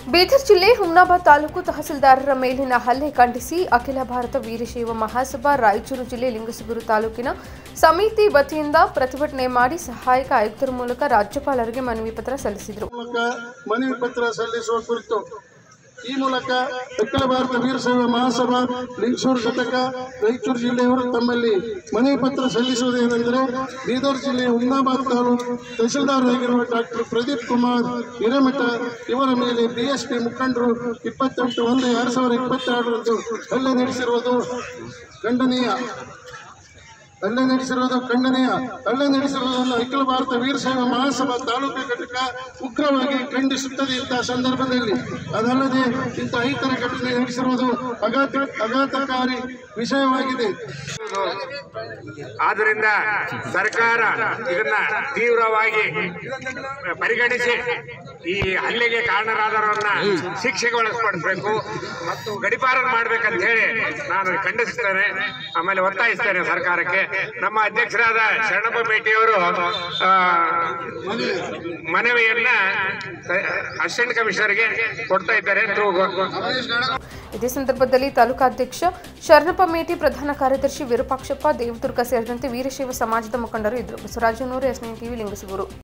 ಬೀದರ್ ಜಿಲ್ಲೆ ಹುಮ್ನಾಬಾದ್ ತಾಲೂಕು ತಹಸೀಲ್ದಾರರ ಮೇಲಿನ ಹಲ್ಲೆ ಖಂಡಿಸಿ ಅಖಿಲ ಭಾರತ ವೀರಶೈವ ಮಹಾಸಭಾ ರಾಯಚೂರು ಜಿಲ್ಲೆ ಲಿಂಗಸೂರು ತಾಲೂಕಿನ ಸಮಿತಿ ವತಿಯಿಂದ ಪ್ರತಿಭಟನೆ ಮಾಡಿ ಸಹಾಯಕ ಆಯುಕ್ತರ ಮೂಲಕ ರಾಜ್ಯಪಾಲರಿಗೆ ಮನವಿ ಪತ್ರ ಸಲ್ಲಿಸಿದರು ಮೂಲಕ ಮನವಿ ಪತ್ರ ಸಲ್ಲಿಸುವ ಕುರಿತು ಈ ಮೂಲಕ ಅಖಿಲ ಭಾರತ ವೀರಶೈವ ಮಹಾಸಭಾ ಲಿಂಗಸೂರು ಘಟಕ ರಾಯಚೂರು ಜಿಲ್ಲೆಯವರು ತಮ್ಮಲ್ಲಿ ಮನವಿ ಪತ್ರ ಸಲ್ಲಿಸುವುದೇನೆಂದರೆ ಬೀದರ್ ಜಿಲ್ಲೆಯ ಹುಮ್ನಾಬಾದ್ ತಾಲೂಕು ತಹಸೀಲ್ದಾರರಾಗಿರುವ ಡಾಕ್ಟರ್ ಪ್ರದೀಪ್ ಕುಮಾರ್ ಹಿರೇಮಠ ಇವರ ಮೇಲೆ ಬಿಎಸ್ಪಿ ಮುಖಂಡರು ಇಪ್ಪತ್ತೆಂಟು ಒಂದು ಎರಡು ಸಾವಿರದ ಇಪ್ಪತ್ತೆರಡರಂದು ಹಲ್ಲೆ ನಡೆಸಿರುವುದು ಖಂಡನೀಯ ಹಲ್ಲೆ ನಡೆಸಿರುವುದು ಖಂಡನೀಯ ಹಲ್ಲೆ ನಡೆಸಿರುವುದನ್ನು ಅಖಿಲ ಭಾರತ ವೀರಶೈವ ಮಹಾಸಭಾ ತಾಲೂಕು ಘಟಕ ಉಗ್ರವಾಗಿ ಖಂಡಿಸುತ್ತದೆ ಇಂತಹ ಸಂದರ್ಭದಲ್ಲಿ ಅದಲ್ಲದೆ ಇಂಥ ಐತರ ಘಟನೆ ನಡೆಸಿರುವುದು ಅಘಾತ ಅಘಾತಕಾರಿ ವಿಷಯವಾಗಿದೆ ಆದ್ದರಿಂದ ಸರ್ಕಾರ ಇದನ್ನ ತೀವ್ರವಾಗಿ ಪರಿಗಣಿಸಿ ಈ ಹಲ್ಲೆಗೆ ಕಾರಣರಾದವರನ್ನ ಶಿಕ್ಷೆಗೊಳಿಸ್ಪಡಿಸಬೇಕು ಮತ್ತು ಗಡಿಪಾರನ್ ಮಾಡ್ಬೇಕಂತ ಹೇಳಿ ನಾನು ಖಂಡಿಸ್ತೇನೆ ಆಮೇಲೆ ಒತ್ತಾಯಿಸ್ತೇನೆ ಸರ್ಕಾರಕ್ಕೆ ನಮ್ಮ ಅಧ್ಯಕ್ಷರಾದ ಶರಣಪ್ಪ ಮೇಟಿಯವರು ಆ, ಮನವಿಯನ್ನ ಅಸಿಸ್ಟೆಂಟ್ ಕಮಿಷನರ್ಗೆ ಕೊಡ್ತಾ ಇದ್ದಾರೆ ಥ್ರೂ ಇದೇ ಸಂದರ್ಭದಲ್ಲಿ ತಾಲೂಕಾಧ್ಯಕ್ಷ ಶರಣಪ್ಪ ಮೇಟಿ ಪ್ರಧಾನ ಕಾರ್ಯದರ್ಶಿ ವಿರೂಪಾಕ್ಷಪ್ಪ ದೇವದುರ್ಗ ಸೇರಿದಂತೆ ವೀರಶೈವ ಸಮಾಜದ ಮುಖಂಡರು ಇದ್ದರು ಬಸವರಾಜನೂರು ಎಸ್ ಟಿವಿ ಲಿಂಗಸೂರು